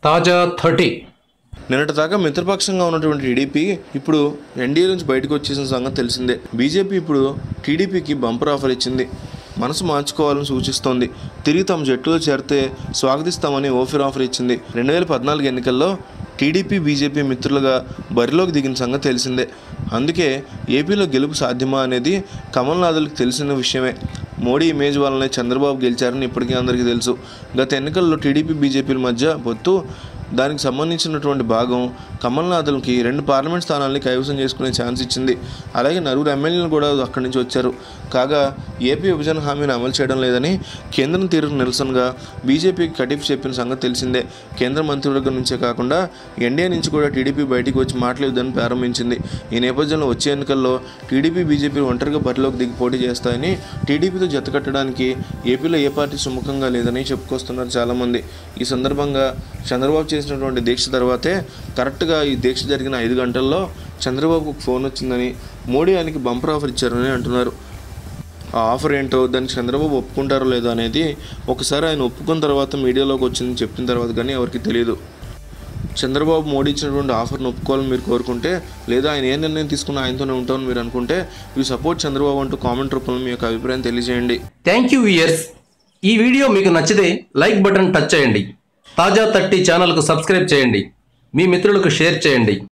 తాజా థర్టీ నిన్నటి దాకా మిత్రపక్షంగా ఉన్నటువంటి టీడీపీ ఇప్పుడు ఎన్డీఏ నుంచి బయటకు వచ్చేసిన సంగతి తెలిసిందే బీజేపీ ఇప్పుడు టీడీపీకి బంపర్ ఆఫర్ ఇచ్చింది మనసు మార్చుకోవాలని సూచిస్తోంది తిరిగి తమ జట్టులో చేరితే స్వాగతిస్తామని ఓఫర్ ఆఫర్ ఇచ్చింది రెండు వేల పద్నాలుగు ఎన్నికల్లో టీడీపీ బీజేపీ మిత్రులుగా బరిలోకి దిగిన సంగతి తెలిసిందే అందుకే ఏపీలో గెలుపు సాధ్యమా అనేది కమల్నాథులకు తెలిసిన విషయమే మోడీ ఇమేజ్ వల్లనే చంద్రబాబు గెలిచారని ఇప్పటికీ అందరికీ తెలుసు గత ఎన్నికల్లో టీడీపీ బీజేపీల మధ్య పొత్తు దానికి సంబంధించినటువంటి భాగం కమల్నాథులకి రెండు పార్లమెంట్ స్థానాల్ని కైవసం చేసుకునే ఛాన్స్ ఇచ్చింది అలాగే నలుగురు ఎమ్మెల్యేలు కూడా అక్కడి నుంచి వచ్చారు కాగా ఏపీ విభజన హామీని అమలు చేయడం లేదని కేంద్రం తీరుకు నిరసనగా బీజేపీకి కటిఫ్ చెప్పిన సంగతి తెలిసిందే కేంద్ర మంత్రివర్గం నుంచే కాకుండా ఎన్డీఏ నుంచి కూడా టీడీపీ బయటికి వచ్చి మాట్లాడదని ప్రారంభించింది ఈ నేపథ్యంలో వచ్చే ఎన్నికల్లో టీడీపీ బీజేపీ ఒంటరిగా బరిలోకి దిగి పోటీ చేస్తాయని టీడీపీతో జతకట్టడానికి ఏపీలో ఏ పార్టీ సుముఖంగా లేదని చెప్పుకొస్తున్నారు చాలామంది ఈ సందర్భంగా చంద్రబాబు చేసినటువంటి దీక్ష తర్వాతే కరెక్ట్గా ఈ దీక్ష జరిగిన ఐదు గంటల్లో చంద్రబాబుకు ఫోన్ వచ్చిందని మోడీ ఆయనకి బంపర్ ఆఫర్ ఇచ్చారని అంటున్నారు ఆ ఆఫర్ ఏంటో దానికి చంద్రబాబు ఒప్పుకుంటారో లేదో అనేది ఒకసారి ఆయన ఒప్పుకున్న తర్వాత మీడియాలోకి వచ్చిందని చెప్పిన తర్వాత కానీ ఎవరికి తెలియదు చంద్రబాబు మోడీ ఇచ్చినటువంటి ఆఫర్ను ఒప్పుకోవాలని మీరు కోరుకుంటే లేదా ఆయన ఏ నిర్ణయం తీసుకున్నా ఆయనతోనే ఉంటామని మీరు అనుకుంటే యూ సపోర్ట్ చంద్రబాబు అంటూ కామెంట్ రూపంలో మీ యొక్క అభిప్రాయం తెలియజేయండి థ్యాంక్ యూ ఇయర్స్ ఈ వీడియో మీకు నచ్చితే లైక్ బటన్ టచ్ చేయండి తాజా థర్టీ ఛానల్కు సబ్స్క్రైబ్ చేయండి మీ మిత్రులకు షేర్ చేయండి